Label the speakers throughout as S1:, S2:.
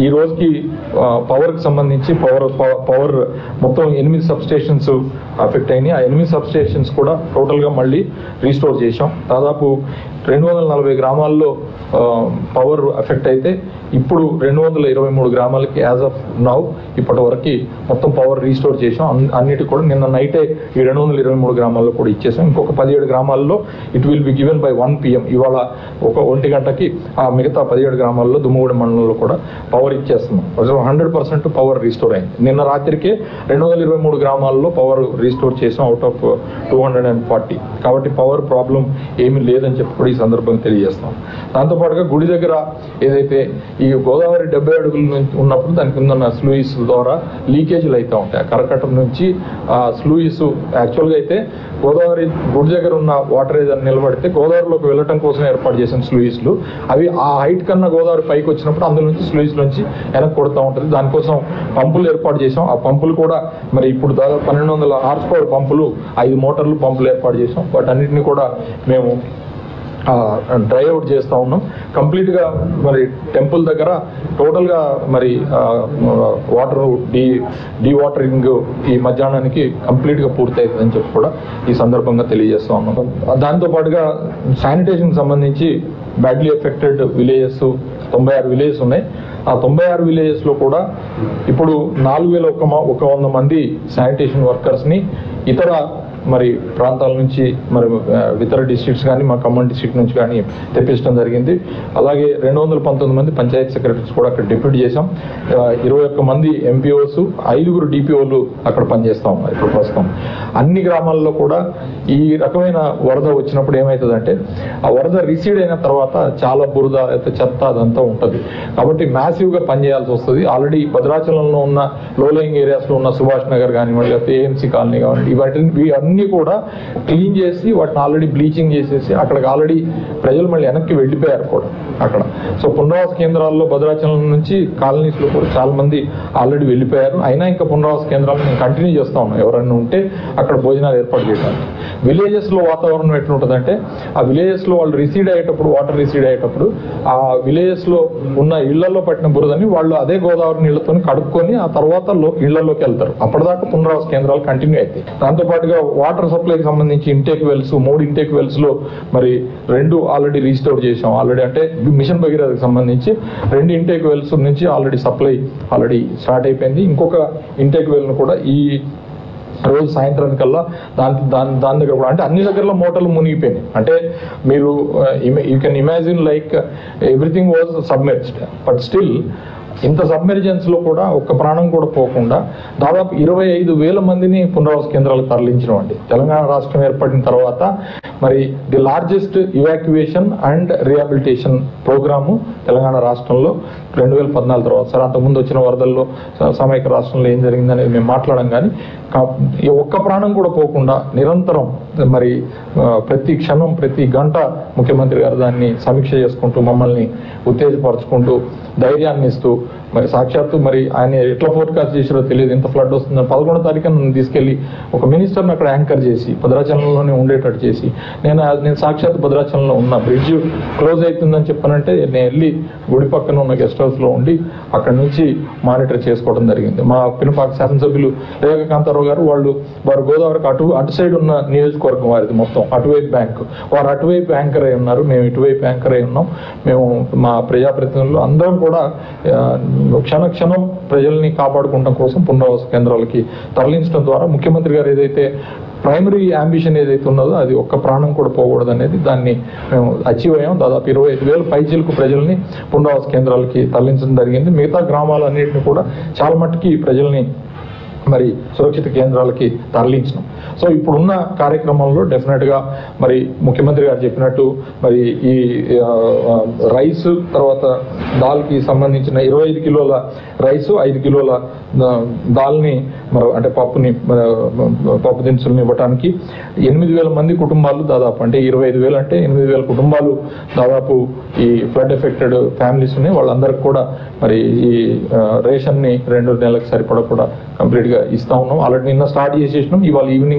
S1: ఈ రోజుకి పవర్ కి సంబంధించి పవర్ పవర్ మొత్తం ఎనిమిది సబ్ స్టేషన్స్ అఫెక్ట్ అయినాయి ఆ ఎనిమిది సబ్ స్టేషన్స్ కూడా టోటల్ గా మళ్ళీ రీస్టోర్ చేశాం దాదాపు రెండు వందల నలభై గ్రామాల్లో పవర్ ఎఫెక్ట్ అయితే ఇప్పుడు రెండు వందల ఇరవై మూడు గ్రామాలకి యాజ్ ఆఫ్ నౌ ఇప్పటి వరకు మొత్తం పవర్ రీస్టోర్ చేసాం అన్- అన్నిటి కూడా నిన్న నైటే ఈ రెండు వందల ఇరవై మూడు గ్రామాల్లో కూడా ఇచ్చేసాం ఇంకొక పదిహేడు గ్రామాల్లో it will be given by one PM ఇవాళ ఒక ఒంటి గంటకి ఆ మిగతా పదిహేడు గ్రామాల్లో దుమ్ముగూడెం మండలంలో కూడా పవర్ ఇచ్చేస్తున్నాం హండ్రెడ్ పర్సెంట్ పవర్ రీస్టోర్ అయింది నిన్న రాత్రికే రెండు వందల ఇరవై మూడు గ్రామాల్లో పవర్ రీస్టోర్ చేసాం out of two hundred and forty కాబట్టి పవర్ ప్రాబ్లం ఏమీ లేదని చెప్పి కూడా ఈ సందర్భంగా తెలియజేస్తాం దాంతోపాటుగా గుడి దగ్గర ఏదైతే ఈ గోదావరి డెబ్బై అడుగుల నుంచి ఉన్నప్పుడు దాని కింద ఉన్న స్లూయిస్ ద్వారా లీకేజీలు అవుతూ ఉంటాయి ఆ కరకట్టం నుంచి ఆ స్లూయిస్ యాక్చువల్గా అయితే గోదావరి గుడి దగ్గర ఉన్న వాటర్ ఏదైనా నిలబడితే గోదావరిలోకి వెళ్ళటం కోసం ఏర్పాటు చేసిన స్లూయిస్లు అవి ఆ హైట్ కన్నా గోదావరి పైకి వచ్చినప్పుడు అందులో నుంచి స్లూయిస్ నుంచి వెనక్కి కొడుతూ ఉంటుంది దానికోసం పంపులు ఏర్పాటు చేసాం ఆ పంపులు కూడా మరి ఇప్పుడు దాదాపు పన్నెండు వందల హార్స్ పవర్ పంపులు ఐదు మోటార్లు పంపులు ఏర్పాటు చేసాం వాటన్నిటిని కూడా మేము డ్రై అవుట్ చేస్తూ ఉన్నాం కంప్లీట్గా మరి టెంపుల్ దగ్గర టోటల్గా మరి వాటర్ డీ డీ వాటరింగ్ ఈ మధ్యాహ్నానికి కంప్లీట్గా పూర్తి అవుతుందని చెప్పి కూడా ఈ సందర్భంగా తెలియజేస్తూ ఉన్నాం దాంతో పాటుగా శానిటేషన్ సంబంధించి బ్యాడ్లీ ఎఫెక్టెడ్ విలేజెస్ తొంభై ఆరు విలేజెస్ ఉన్నాయి ఆ తొంభై ఆరు విలేజెస్ లో కూడా ఇప్పుడు నాలుగు వేల ఒక మ- ఒక వంద మంది శానిటేషన్ వర్కర్స్ ని ఇతర మరి ప్రాంతాల నుంచి మరి ఆ, ఇతర డిస్ట్రిక్ట్స్ కానీ మా ఖమ్మం డిస్ట్రిక్ట్ నుంచి కానీ తెప్పించడం జరిగింది అలాగే రెండు వందల పంతొమ్మిది మంది పంచాయత్ సెక్రటరీస్ కూడా అక్కడ డిప్యూట్ చేశాం ఆ, ఇరవై ఒక్క మంది ఎంపీఓస్ ఐదుగురు డిపిఓలు అక్కడ పనిచేస్తాం ఇప్పుడు ప్రస్తుతం అన్ని గ్రామాల్లో కూడా ఈ రకమైన వరద వచ్చినప్పుడు ఏమవుతుందంటే ఆ వరద రిసీడ్ అయిన తర్వాత చాలా బురద అయితే చెత్త అదంతా ఉంటుంది కాబట్టి మ్యాసివ్ గా పనిచేయాల్సి వస్తుంది ఆల్రెడీ భద్రాచలంలో ఉన్న లోలయింగ్ ఏరియాస్ లో ఉన్న సుభాష్ నగర్ కానివ్వండి లేకపోతే ఏఎంసీ కాలనీ కానివ్వండి ఇవన్నీ అన్ని కూడా క్లీన్ చేసి వాటిని ఆల్రెడీ బ్లీచింగ్ చేసేసి అక్కడికి ఆల్రెడీ ప్రజలు మళ్ళీ వెనక్కి వెళ్ళిపోయారు కూడా అక్కడ సో పునరావాస కేంద్రాల్లో భద్రాచలం నుంచి కాలనీస్ లో కూడా చాలా మంది ఆల్రెడీ వెళ్ళిపోయారు అయినా ఇంకా పునరావాస కేంద్రాలు మేము కంటిన్యూ చేస్తా ఉన్నాం ఎవరైనా ఉంటే అక్కడ భోజనాలు ఏర్పాటు చేయడానికి విలేజెస్ లో వాతావరణం ఎట్లుంటుందంటే ఆ విలేజెస్ లో వాళ్ళు రిసీడ్ అయ్యేటప్పుడు వాటర్ రిసీడ్ అయ్యేటప్పుడు ఆ విలేజెస్ లో ఉన్న ఇళ్లలో పట్టిన బురదని వాళ్ళు అదే గోదావరి నీళ్లతో కడుక్కొని ఆ తర్వాత లో- ఇళ్లలోకి వెళ్తారు అప్పటిదాకా పునరావాస కేంద్రాలు కంటిన్యూ అవుతాయి దాంతో పాటుగా వాటర్ సప్లైకి సంబంధించి ఇంటేక్ వెల్స్ మూడు ఇంటేక్ వెల్స్ లో మరి రెండు ఆల్రెడీ రీస్టోర్ చేసాం ఆల్రెడీ అంటే మిషన్ భగీరథకి సంబంధించి రెండు ఇంటేక్ వెల్స్ నుంచి ఆల్రెడీ సప్లై ఆల్రెడీ స్టార్ట్ అయిపోయింది ఇంకొక ఇంటేక్ వెల్ ను కూడా ఈ రోజు సాయంత్రానికల్లా దాని దాని దాని దగ్గర కూడా అంటే అన్ని దగ్గరలో మోటార్లు మునిగిపోయినాయి అంటే మీరు you can imagine like everything was submerged but still ఇంత సబ్మెర్జెన్స్ లో కూడా ఒక్క ప్రాణం కూడా పోకుండా దాదాపు ఇరవై ఐదు వేల మందిని పునరావాస కేంద్రాలకు తరలించడం అండి తెలంగాణ రాష్ట్రం ఏర్పడిన తర్వాత మరి the largest evacuation and rehabilitation programme Telangana రాష్ట్రంలో రెండు వేల పద్నాలుగు తర్వాత సార్ అంతకుముందు వచ్చిన వరదల్లో స- సమైక్య రాష్ట్రంలో ఏం జరిగింది అనేది మేము మాట్లాడడం కానీ కా- ఈ ఒక్క ప్రాణం కూడా పోకుండా నిరంతరం మరి ఆ, ప్రతి క్షణం ప్రతి గంట ముఖ్యమంత్రి గారు దాన్ని సమీక్ష చేసుకుంటూ మమ్మల్ని ఉత్తేజపరచుకుంటూ ధైర్యాన్ని ఇస్తూ మరి సాక్షాత్తు మరి ఆయన ఎట్లా ఫోర్కాస్ట్ చేసారో తెలియదు ఇంత ఫ్లడ్ వస్తుందని పదకొండో తారీఖున నన్ను తీసుకెళ్లి ఒక మినిస్టర్ని అక్కడ యాంకర్ చేసి భద్రాచలంలోనే ఉండేటట్టు చేసి నేను ఆ- నేను సాక్షాత్ భద్రాచలంలో ఉన్న బ్రిడ్జ్ క్లోజ్ అవుతుందని చెప్పానంటే నేను వెళ్ళి గుడి పక్కన ఉన్న గెస్ట్ హౌస్ లో ఉండి అక్కడ నుంచి మానిటర్ చేసుకోవడం జరిగింది మా పినపాక శాసనసభ్యులు రేఖ కాంతారావు గారు వాళ్ళు వారు గోదావరికి అటు అటు సైడ్ ఉన్న నియోజకవర్గం వారిది మొత్తం అటువైపు బ్యాంక్ వారు అటువైపు యాంకర్ అయి ఉన్నారు మేము ఇటువైపు యాంకర్ అయి ఉన్నాం మేము మా ప్రజాప్రతినిధులు అందరం కూడా ఆ, క్షణ క్షణం ప్రజల్ని కాపాడుకోవడం కోసం పునరావాస కేంద్రాలకి తరలించడం ద్వారా ముఖ్యమంత్రి గారు ఏదైతే ప్రైమరీ అంబిషన్ ఏదైతే ఉన్నదో అది ఒక్క ప్రాణం కూడా పోకూడదు అనేది దాన్ని మేము అచీవ్ అయ్యాం దాదాపు ఇరవై ఐదు వేల పైచీలకు ప్రజల్ని పునరావాస కేంద్రాలకి తరలించడం జరిగింది మిగతా గ్రామాలన్నింటినీ కూడా చాలా మట్టుకి ప్రజల్ని మరి సురక్షిత కేంద్రాలకి తరలించినాం సో ఇప్పుడున్న కార్యక్రమంలో డెఫినెట్ గా మరి ముఖ్యమంత్రి గారు చెప్పినట్టు మరి ఈ ఆ, ఆ, రైస్ తర్వాత దాల్కి సంబంధించిన ఇరవై ఐదు కిలోల రైస్ ఐదు కిలోల ఆ, దాల్ని మరి అంటే పప్పుని ఆ, పప్పు దినుసుల్ని ఇవ్వటానికి ఎనిమిది వేల మంది కుటుంబాలు దాదాపు అంటే ఇరవై ఐదు వేలు అంటే ఎనిమిది వేల కుటుంబాలు దాదాపు ఈ ఫ్లడ్ ఎఫెక్టెడ్ ఫ్యామిలీస్ ఉన్నాయి వాళ్ళందరికి కూడా మరి ఈ రేషన్ ని రెండు నెలలకు సరిపడా కూడా కంప్లీట్ గా ఇస్తా ఉన్నాం ఆల్రెడీ నిన్న స్టార్ట్ చేసేసినాం ఇవాళ ఈవినింగ్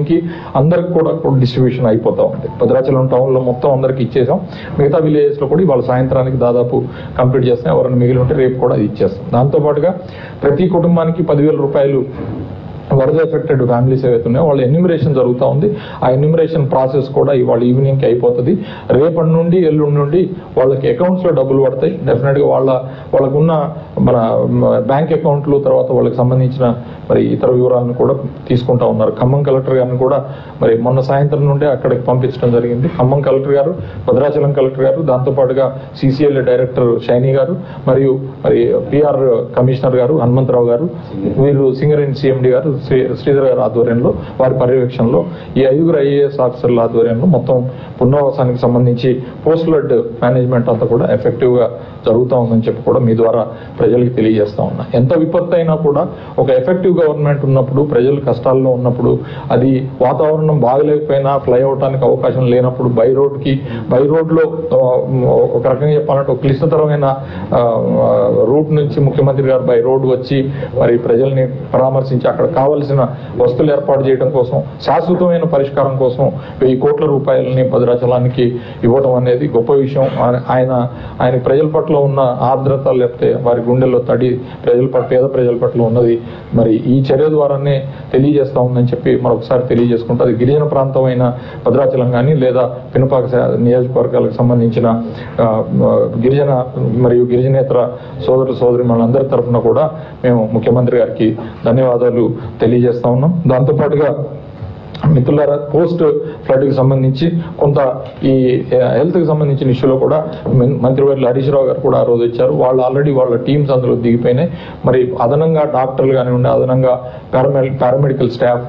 S1: ఈవినింగ్కి అందరికి కూడా డిస్ట్రిబ్యూషన్ అయిపోతా ఉంది భద్రాచలం టౌన్లో మొత్తం అందరికి ఇచ్చేసాం మిగతా విలేజెస్లో కూడా ఇవాళ సాయంత్రానికి దాదాపు కంప్లీట్ చేస్తాం ఎవరైనా మిగిలి ఉంటే రేపు కూడా అది ఇచ్చేస్తాం దాంతోపాటుగా ప్రతి కుటుంబానికి పదివేల రూపాయలు వరద ఎఫెక్టెడ్ ఫ్యామిలీస్ ఏవైతే ఉన్నాయో వాళ్ళ ఎన్యూమరేషన్ జరుగుతూ ఉంది ఆ ఎన్యూమరేషన్ ప్రాసెస్ కూడా ఇవాళ ఈవినింగ్కి అయిపోతుంది రేపటి నుండి ఎల్లుండి నుండి వాళ్ళకి అకౌంట్స్లో డబ్బులు పడతాయి డెఫినెట్గా వాళ్ళ వాళ్ళకున్న మన బ్యాంక్ అకౌంట్లు తర్వాత వాళ్ళకి సంబంధించిన మరి ఇతర వివరాలను కూడా తీసుకుంటా ఉన్నారు ఖమ్మం కలెక్టర్ గారిని కూడా మరి మొన్న సాయంత్రం నుండే అక్కడికి పంపించడం జరిగింది ఖమ్మం కలెక్టర్ గారు భద్రాచలం కలెక్టర్ గారు దాంతోపాటుగా సిసిఎల్ డైరెక్టర్ షైనీ గారు మరియు మరి పిఆర్ కమిషనర్ గారు హనుమంతరావు గారు వీరు సింగరేణి సిఎండి గారు శ్రీ- శ్రీధర్ గారి ఆధ్వర్యంలో వారి పర్యవేక్షణలో ఈ ఐదుగురు ఐఏఎస్ ఆఫీసర్ల ఆధ్వర్యంలో మొత్తం పునరావాసానికి సంబంధించి పోస్ట్ ఫ్లడ్ మేనేజ్మెంట్ అంతా కూడా ఎఫెక్టివ్ గా జరుగుతూ ఉందని చెప్పి కూడా మీ ద్వారా ప్రజలకు తెలియజేస్తా ఉన్నా ఎంత విపత్తు అయినా కూడా ఒక ఎఫెక్టివ్ గవర్నమెంట్ ఉన్నప్పుడు ప్రజలు కష్టాల్లో ఉన్నప్పుడు అది వాతావరణం బాగలేకపోయినా ఫ్లై అవటానికి అవకాశం లేనప్పుడు బై రోడ్ కి బై రోడ్ లో ఆ, ఒక రకంగా చెప్పాలంటే ఒక క్లిష్టతరమైన ఆ, రూట్ నుంచి ముఖ్యమంత్రి గారు బై రోడ్ వచ్చి మరి ప్రజల్ని పరామర్శించి అక్కడ కావలసిన వస్తువులు ఏర్పాటు చేయడం కోసం శాశ్వతమైన పరిష్కారం కోసం వెయ్యి కోట్ల రూపాయలని భద్రాచలానికి ఇవ్వడం అనేది గొప్ప విషయం ఆయన- ఆయన ఆయన ప్రజల పట్ల ఉన్న ఆర్ద్రత లేకపోతే వారి గుండెల్లో తడి ప్రజల పట్ల పేద ప్రజల పట్ల ఉన్నది మరి ఈ చర్య ద్వారానే తెలియజేస్తా ఉందని చెప్పి మరొకసారి తెలియజేసుకుంటూ అది గిరిజన ప్రాంతమైన భద్రాచలం కానీ లేదా పినపాక శా- నియోజకవర్గాలకు సంబంధించిన ఆ, ఆ, గిరిజన మరియు గిరిజనేతర సోదరు సోదరి మనందరి తరఫున కూడా మేము ముఖ్యమంత్రి గారికి ధన్యవాదాలు తెలియజేస్తా ఉన్నాం దాంతోపాటుగా మిత్రులారా పోస్ట్ ఫ్లడ్ కి సంబంధించి కొంత ఈ హెల్త్ కి సంబంధించిన ఇష్యూలో కూడా మం- మంత్రివర్యులు హరీష్ రావు గారు కూడా ఆ రోజు వచ్చారు వాళ్ళు ఆల్రెడీ వాళ్ళ టీమ్స్ అందులో దిగిపోయినాయి మరి అదనంగా డాక్టర్లు కానివ్వండి అదనంగా పారామెడి పారామెడికల్ స్టాఫ్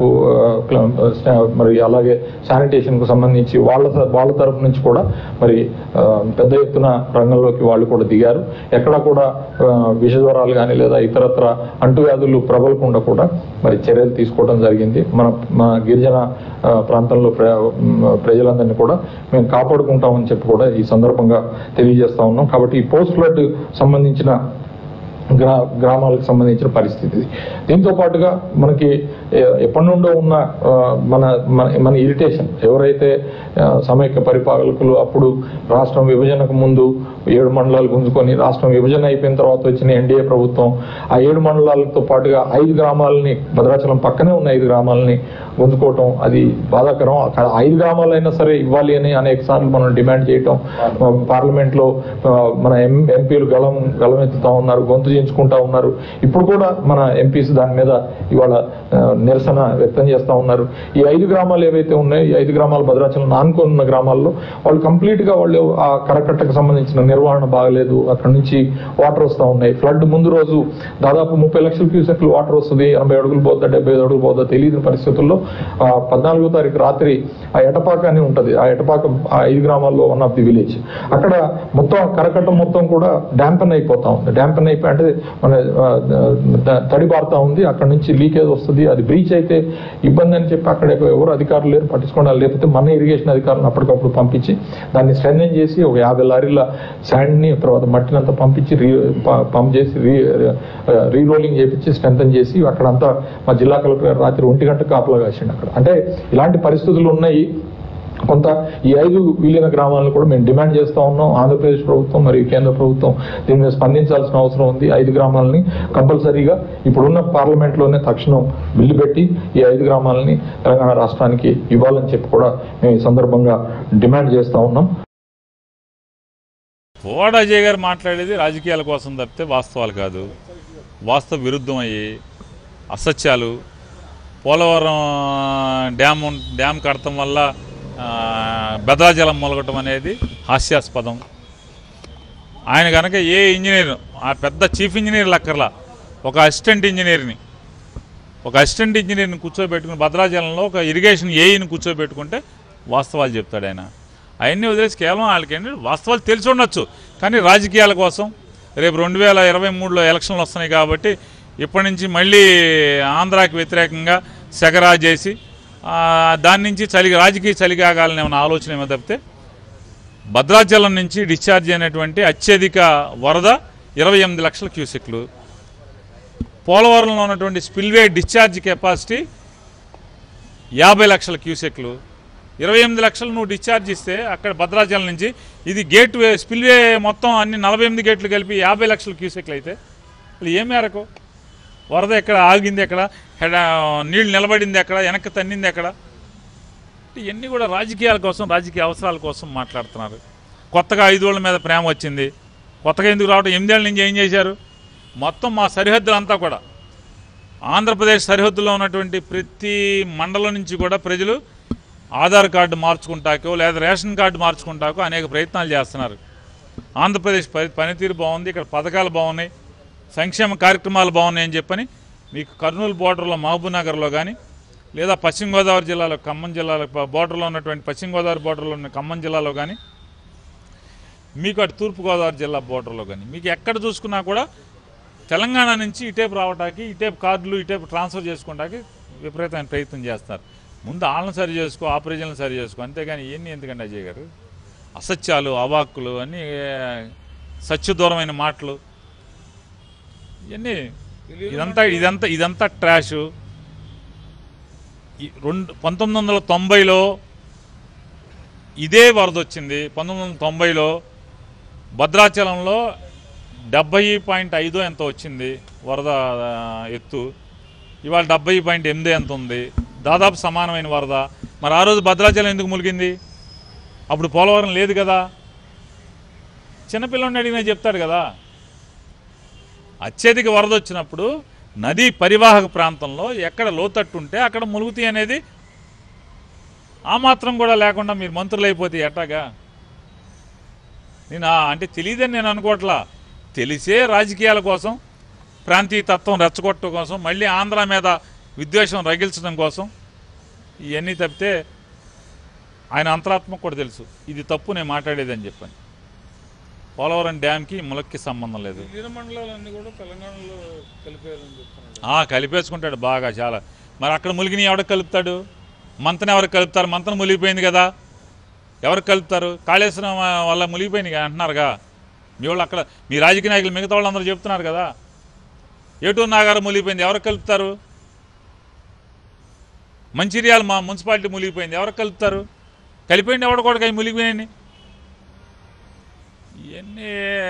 S1: మరి అలాగే శానిటేషన్ కు సంబంధించి వాళ్ళ త- వాళ్ళ తరపు నుంచి కూడా మరి ఆ, పెద్ద ఎత్తున రంగంలోకి వాళ్ళు కూడా దిగారు ఎక్కడ కూడా ఆ, విషజ్వరాలు కానీ లేదా ఇతరత్ర అంటువ్యాధులు ప్రబలకుండా కూడా మరి చర్యలు తీసుకోవడం జరిగింది మన మన గిరిజన ఆ, ప్రాంతంలో ప్ర మ్, ప్రజలందరినీ కూడా మేము కాపాడుకుంటామని చెప్పి కూడా ఈ సందర్భంగా తెలియజేస్తా ఉన్నాం కాబట్టి ఈ పోస్ట్ ఫ్లడ్ సంబంధించిన గ్రా గ్రామాలకు సంబంధించిన పరిస్థితి ఇది దీంతో పాటుగా మనకి ఎ- ఎప్పటి నుండో ఉన్న ఆ, మన మన మన ఇరిటేషన్ ఎవరైతే ఆ, సమైక్య పరిపాలకులు అప్పుడు రాష్ట్రం విభజనకు ముందు ఏడు మండలాలు గుంజుకొని రాష్ట్రం విభజన అయిపోయిన తర్వాత వచ్చిన ఎన్డీఏ ప్రభుత్వం ఆ ఏడు మండలాలతో పాటుగా ఐదు గ్రామాలని భద్రాచలం పక్కనే ఉన్న ఐదు గ్రామాలని గుంజుకోవటం అది బాధాకరం అక్కడ ఐదు గ్రామాలైనా సరే ఇవ్వాలి అని అనేక సార్లు మనం డిమాండ్ చేయటం పార్లమెంట్ లో ఆ, మన ఎం ఎంపీలు గలం గలమెత్తుతా ఉన్నారు గొంతు చించుకుంటా ఉన్నారు ఇప్పుడు కూడా మన ఎంపీస్ దాని మీద ఇవాళ ఆ, నిరసన వ్యక్తం చేస్తా ఉన్నారు ఈ ఐదు గ్రామాలు ఏవైతే ఉన్నాయో ఈ ఐదు గ్రామాలు భద్రాచలం నానుకొని ఉన్న గ్రామాల్లో వాళ్ళు కంప్లీట్ గా వాళ్ళు ఆ కరకట్టకు సంబంధించిన నిర్వహణ బాగలేదు అక్కడ నుంచి వాటర్ వస్తా ఉన్నాయి ఫ్లడ్ ముందు రోజు దాదాపు ముప్పై లక్షల క్యూసెక్లు వాటర్ వస్తుంది ఎనభై అడుగులు పోద్దా డెబ్బై ఐదు అడుగులు పోద్దా తెలియని పరిస్థితుల్లో ఆ పద్నాలుగో తారీఖు రాత్రి ఆ ఎటపాక అని ఉంటది ఆ ఎటపాక ఆ ఐదు గ్రామాల్లో వన్ ఆఫ్ ది విలేజ్ అక్కడ మొత్తం ఆ కరకట్ట మొత్తం కూడా డాంపెన్ అయిపోతా ఉంది డాంపెన్ అయిపోయి అంటే మన ఆ, ద- తడి పారుతా ఉంది అక్కడ నుంచి లీకేజ్ వస్తుంది అది బ్రీచ్ అయితే ఇబ్బంది అని చెప్పి అక్కడ ఎవరు అధికారులు లేరు పట్టించుకోవడం లేకపోతే మన ఇరిగేషన్ అధికారులను అప్పటికప్పుడు పంపించి దాన్ని స్ట్రెంథన్ చేసి ఒక యాభై లారీల శాండ్ ని తర్వాత మట్టిని అంతా పంపించి రీ ప- పంప్ చేసి రీ రీరోలింగ్ చేపించి స్ట్రెంథన్ చేసి అక్కడంతా మా జిల్లా కలెక్టర్ గారు రాత్రి ఒంటి గంట కాపలా కాసిండు అక్కడ అంటే ఇలాంటి పరిస్థితులు ఉన్నాయి కొంత ఈ ఐదు విలీన గ్రామాలను కూడా మేము డిమాండ్ చేస్తా ఉన్నాం ఆంధ్రప్రదేశ్ ప్రభుత్వం మరియు కేంద్ర ప్రభుత్వం దీని మీద స్పందించాల్సిన అవసరం ఉంది ఐదు గ్రామాలని కంపల్సరీగా ఇప్పుడున్న పార్లమెంట్ లోనే తక్షణం బిల్లు పెట్టి ఈ ఐదు గ్రామాలని తెలంగాణ రాష్ట్రానికి ఇవ్వాలని చెప్పి కూడా మేము ఈ సందర్భంగా డిమాండ్ చేస్తా ఉన్నాం
S2: పోవాడ అజయ్ గారు మాట్లాడేది రాజకీయాల కోసం తప్పితే వాస్తవాలు కాదు వాస్తవ విరుద్ధం అయ్యి అసత్యాలు పోలవరం డ్యామ్ ఉన్- డ్యామ్ కడటం వల్ల ఆ, భద్రాచలం మొలగటం అనేది హాస్యాస్పదం ఆయన కనుక ఏ ఇంజనీర్ ఆ పెద్ద చీఫ్ ఇంజనీర్ లక్కర్లా ఒక అసిస్టెంట్ ఇంజనీర్ని ఒక అసిస్టెంట్ ఇంజనీర్ని కూర్చోబెట్టుకుని భద్రాచలంలో ఒక ఇరిగేషన్ ఏఈని కూర్చోబెట్టుకుంటే వాస్తవాలు చెప్తాడు ఆయన అవన్నీ వదిలేసి కేవలం వాళ్ళకి ఏంటంటే వాస్తవాలు తెలిసి ఉండొచ్చు కానీ రాజకీయాల కోసం రేపు రెండు వేల ఇరవై మూడులో ఎలక్షన్లు వస్తున్నాయి కాబట్టి ఇప్పటి నుంచి మళ్ళీ ఆంధ్రాకి వ్యతిరేకంగా సెగరా చేసి ఆ, దాని నుంచి చలి రాజకీయ చలిగాగాలని ఏమైనా ఆలోచన ఏమో తప్పితే భద్రాచలం నుంచి డిశ్చార్జ్ అయినటువంటి అత్యధిక వరద ఇరవై ఎనిమిది లక్షల క్యూసెక్లు పోలవరంలో ఉన్నటువంటి స్పిల్వే డిశ్చార్జ్ కెపాసిటీ యాభై లక్షల క్యూసెక్లు ఇరవై ఎనిమిది లక్షలు నువ్వు డిశ్చార్జ్ ఇస్తే అక్కడ భద్రాచలం నుంచి ఇది గేట్ వే స్పిల్వే మొత్తం అన్ని నలభై ఎనిమిది గేట్లు కలిపి యాభై లక్షల క్యూసెక్లు అయితే అది ఏ మేరకు వరద ఎక్కడ ఆగింది ఎక్కడ హెడ నీళ్ళు నిలబడింది ఎక్కడ వెనక్కి తన్నింది ఎక్కడ ఇవన్నీ కూడా రాజకీయాల కోసం రాజకీయ అవసరాల కోసం మాట్లాడుతున్నారు కొత్తగా ఐదోళ్ళ మీద ప్రేమ వచ్చింది కొత్తగా ఎందుకు రావడం ఎనిమిదేళ్ళ నుంచి ఏం చేశారు మొత్తం మా సరిహద్దులంతా కూడా ఆంధ్రప్రదేశ్ సరిహద్దులో ఉన్నటువంటి ప్రతి మండలం నుంచి కూడా ప్రజలు ఆధార్ కార్డు మార్చుకుంటాకో లేదా రేషన్ కార్డు మార్చుకుంటాకో అనేక ప్రయత్నాలు చేస్తున్నారు ఆంధ్రప్రదేశ్ పని పనితీరు బాగుంది ఇక్కడ పథకాలు బాగున్నాయి సంక్షేమ కార్యక్రమాలు బాగున్నాయి అని చెప్పని మీకు కర్నూలు బోర్డర్లో మహబూబ్నగర్లో కానీ లేదా పశ్చిమ గోదావరి జిల్లాలో ఖమ్మం జిల్లాలో ప- బోర్డర్లో ఉన్నటువంటి పశ్చిమ గోదావరి బోర్డర్లో ఉన్న ఖమ్మం జిల్లాలో కానీ మీకు అటు తూర్పుగోదావరి జిల్లా బోర్డర్లో కానీ మీకు ఎక్కడ చూసుకున్నా కూడా తెలంగాణ నుంచి ఇటేపు రావడానికి ఇటేపు కార్డులు ఇటేపు ట్రాన్స్ఫర్ చేసుకోవడానికి విపరీతమైన ప్రయత్నం చేస్తారు ముందు వాళ్ళని సరి చేసుకో ఆ ప్రజలను సరి చేసుకో అంతేగాని ఇవన్నీ ఎందుకండి అజయ్ గారు అసత్యాలు అవాక్కులు అన్నీ సత్యదూరమైన మాటలు ఇవన్నీ ఇదంతా ఇదంతా ఇదంతా ట్రాష్ ఈ రెండు పంతొమ్మిది వందల తొంభైలో ఇదే వరద వచ్చింది పంతొమ్మిది వందల తొంభైలో భద్రాచలంలో డెబ్బై పాయింట్ ఐదు ఎంత వచ్చింది వరద ఆ, ఎత్తు ఇవాళ డెబ్బై పాయింట్ ఎనిమిది ఎంత ఉంది దాదాపు సమానమైన వరద మరి ఆ రోజు భద్రాచలం ఎందుకు ములిగింది అప్పుడు పోలవరం లేదు కదా చిన్నపిల్లని అడిగినా చెప్తాడు కదా అత్యధిక వరద వచ్చినప్పుడు నదీ పరివాహక ప్రాంతంలో ఎక్కడ లోతట్టు ఉంటే అక్కడ ములుగుతాయి అనేది ఆ మాత్రం కూడా లేకుండా మీరు మంత్రులు అయిపోతే ఎట్టాగా నేను ఆ- అంటే తెలియదని నేను అనుకోవట్లా తెలిసే రాజకీయాల కోసం ప్రాంతీయ తత్వం రెచ్చగొట్టడం కోసం మళ్ళీ ఆంధ్ర మీద విద్వేషం రగిల్చడం కోసం ఇవన్నీ తప్పితే ఆయన అంతరాత్మకు కూడా తెలుసు ఇది తప్పు నేను మాట్లాడేదని చెప్పాను పోలవరం డ్యామ్కి ములక్కి సంబంధం లేదు
S3: విలీన మండలాలన్నీ కూడా తెలంగాణలో కలిపారని చెప్తున్నాడు
S2: ఆ, కలిపేసుకుంటాడు బాగా చాలా మరి అక్కడ ములిగిని ఎవరికి కలుపుతాడు మంతను ఎవరికి కలుపుతారు మంతను మునిగిపోయింది కదా ఎవరికి కలుపుతారు కాళేశ్వరం ఆ, వల్ల మునిగిపోయింది కదా అంటున్నారుగా మీ వాళ్ళు అక్కడ మీ రాజకీయ నాయకులు మిగతా వాళ్ళందరూ చెప్తున్నారు కదా ఏటూరు నాగారం మునిగిపోయింది ఎవరికి కలుపుతారు మంచిర్యాల మా మున్సిపాలిటీ మునిగిపోయింది ఎవరికి కలుపుతారు కలిపోయింది ఎవడ కూడా మునిగిపోయింది ఇవన్నీ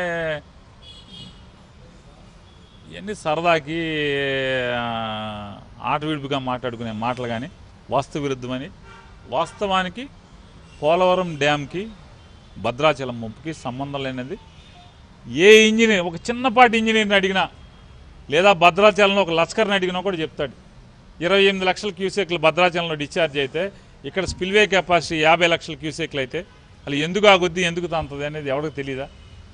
S2: ఇవన్నీ సరదాకి ఆ, ఆట విడుపుగా మాట్లాడుకునే మాటలు కానీ వాస్తవ విరుద్ధమని వాస్తవానికి పోలవరం డ్యామ్కి భద్రాచలం ముంపుకి సంబంధం లేనిది ఏ ఇంజనీర్ ఒక చిన్నపాటి ఇంజనీర్ని అడిగినా లేదా భద్రాచలంలో ఒక లస్కర్ని అడిగినా కూడా చెప్తాడు ఇరవై ఎనిమిది లక్షల క్యూసెక్లు భద్రాచలంలో డిశ్చార్జ్ అయితే ఇక్కడ స్పిల్వే కెపాసిటీ యాభై లక్షల క్యూసెక్లు అయితే అసలు ఎందుకు ఆగుద్ది ఎందుకు తంతది అనేది ఎవరికి తెలియదా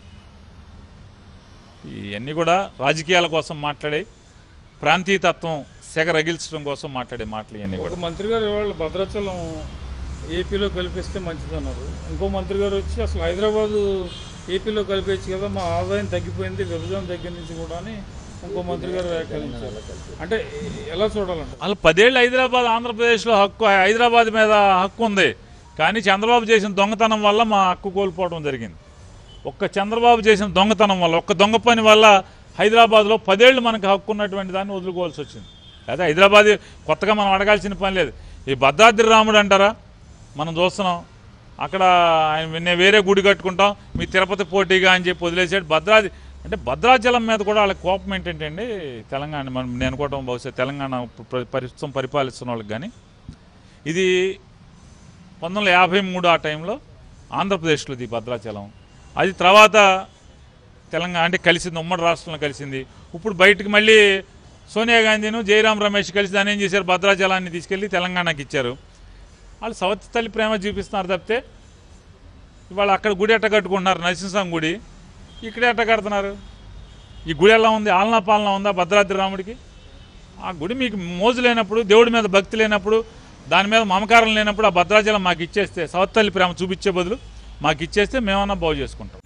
S2: ఇవన్నీ కూడా రాజకీయాల కోసం మాట్లాడే ప్రాంతీయతత్వం సెగ రగిల్చడం కోసం మాట్లాడే మాటలు ఇవన్నీ కూడా
S3: ఒక మంత్రి గారు ఇవాళ భద్రాచలం ఏపీలో కలిపిస్తే మంచిదన్నారు ఇంకో మంత్రి గారు వచ్చి అసలు హైదరాబాదు ఏపీలో కలిపేయచ్చు కదా మా ఆదాయం తగ్గిపోయింది విభజన దగ్గర నుంచి కూడా అని ఇంకో మంత్రి గారు వ్యాఖ్యానించారు అంటే ఎలా చూడాలంటే
S2: అసలు పదేళ్ళు హైదరాబాద్ ఆంధ్రప్రదేశ్లో హక్కు హైదరాబాద్ మీద హక్కు ఉంది కానీ చంద్రబాబు చేసిన దొంగతనం వల్ల మా హక్కు కోల్పోవడం జరిగింది ఒక్క చంద్రబాబు చేసిన దొంగతనం వల్ల ఒక్క దొంగ పని వల్ల హైదరాబాద్లో పదేళ్ళు మనకు హక్కు ఉన్నటువంటి దాన్ని వదులుకోవాల్సి వచ్చింది అదే హైదరాబాద్ కొత్తగా మనం అడగాల్సిన పని లేదు ఈ భద్రాద్రి రాముడు అంటారా మనం చూస్తున్నాం అక్కడ ఆయన నేను వేరే గుడి కట్టుకుంటాం మీ తిరుపతి పోటీగా అని చెప్పి వదిలేసాడు భద్రాద్రి అంటే భద్రాచలం మీద కూడా వాళ్ళ కోపం ఏంటంటే తెలంగాణ మనం నేను అనుకోవటం బహుశా తెలంగాణ ప్ర- ప్రస్తుతం పరిపాలిస్తున్న వాళ్ళకి కానీ ఇది పంతొమ్మిది వందల యాభై మూడు ఆ టైంలో ఆంధ్రప్రదేశ్లో ఇది భద్రాచలం అది తర్వాత తెలంగాణ అంటే కలిసింది ఉమ్మడి రాష్ట్రంలో కలిసింది ఇప్పుడు బయటకు మళ్ళీ సోనియా గాంధీను జయరాం రమేష్ కలిసి దాన్ని ఏం చేశారు భద్రాచలాన్ని తీసుకెళ్ళి తెలంగాణకి ఇచ్చారు వాళ్ళు సవతి తల్లి ప్రేమ చూపిస్తున్నారు తప్పితే ఇవాళ అక్కడ గుడి ఎట్ట కట్టుకుంటున్నారు నరసింహస్వామి గుడి ఇక్కడ ఎట్ట కడుతున్నారు ఈ గుడి ఎలా ఉంది ఆలనా పాలన ఉందా భద్రాద్రి రాముడికి ఆ గుడి మీకు మోజు లేనప్పుడు దేవుడి మీద భక్తి లేనప్పుడు దాని మీద మమకారం లేనప్పుడు ఆ భద్రాచలం మాకు ఇచ్చేస్తే సవత్తల్లి ప్రేమ చూపించే బదులు మాకు ఇచ్చేస్తే మేమన్నా బాగు చేసుకుంటాం